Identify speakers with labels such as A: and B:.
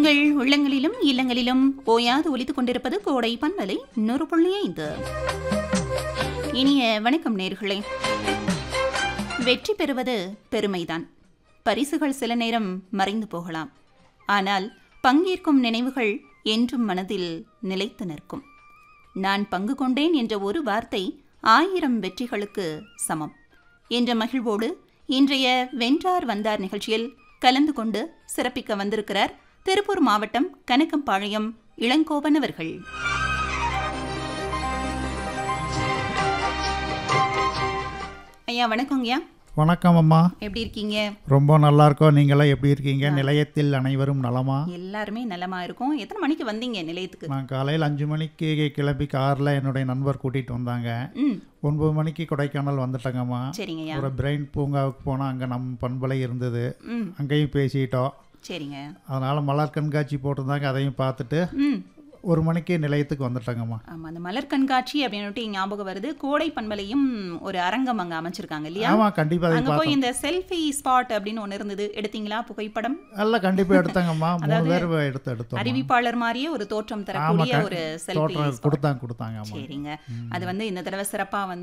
A: உங்கள் உள்ளங்களிலும் இல்லங்களிலும் ஓயாது ஒலித்துக் கொண்டிருப்பது கோடை பண்பலை நூறு புள்ளி ஐந்து இனிய வணக்கம் நேர்களே வெற்றி பெறுவது பெருமைதான் பரிசுகள் சில நேரம் மறைந்து போகலாம் ஆனால் பங்கேற்கும் நினைவுகள் என்றும் மனதில் நிலைத்து நிற்கும் நான் பங்கு கொண்டேன் என்ற ஒரு வார்த்தை ஆயிரம் வெற்றிகளுக்கு சமம் என்ற மகிழ்வோடு இன்றைய வென்றார் வந்தார் நிகழ்ச்சியில் கலந்து கொண்டு சிறப்பிக்க வந்திருக்கிறார் திருப்பூர் மாவட்டம் கனக்கம்பாளையம் இளங்கோவன் அவர்கள் ஐயா வணக்கங்கய்யா
B: வணக்கம் அம்மா
A: எப்படி இருக்கீங்க
B: ரொம்ப நல்லா இருக்கோம் நீங்களாம் எப்படி இருக்கீங்க நிலையத்தில் அனைவரும் நலமா
A: எல்லாருமே நலமா இருக்கும் எத்தனை மணிக்கு வந்தீங்க நிலையத்துக்கு
B: நான் காலையில் அஞ்சு மணிக்கு கிளம்பி காரில் என்னுடைய நண்பர் கூட்டிகிட்டு வந்தாங்க
A: ம்
B: ஒன்பது மணிக்கு கொடைக்கானல் வந்துட்டேங்கம்மா
A: சரிங்கய்யா
B: ஒரு பிரெயின் பூங்காவுக்கு போனால் அங்கே நம் பண்பலை இருந்தது
A: ம்
B: அங்கேயும் பேசிட்டோம்
A: சரிங்க
B: அதனால் மலர் கண்காட்சி போட்டிருந்தாங்க அதையும் பார்த்துட்டு
A: ம்
B: ஒரு மணிக்கு நிலையத்துக்கு வந்துட்டேங்கம்மா
A: ஆமா அந்த மலர் கண்காட்சி அப்படின்னுட்டு ஞாபகம் வருது கோடை பண்பலையும் ஒரு அரங்கம் அங்க அமைச்சிருக்காங்க இல்லையா
B: ஆமாம் கண்டிப்பாக அதை
A: அங்க
B: பார்த்தோம்
A: போய் இந்த செல்ஃபி ஸ்பாட் அப்படின்னு ஒண்ணு இருந்தது எடுத்தீங்களா புகைப்படம்
B: எல்லாம் கண்டிப்பாக எடுத்தாங்கம்மா மூணு பேர் எடுத்து எடுத்தோம்
A: அறிவிப்பாளர் மாதிரியே ஒரு தோற்றம் தரக்கூடிய
B: ஆமா,
A: ஒரு செல்ஃபி
B: தோற்றம் கொடுத்தாங்க கொடுத்தாங்க ஆமாம்
A: சரிங்க அது வந்து இந்த தடவை சிறப்பா வந்து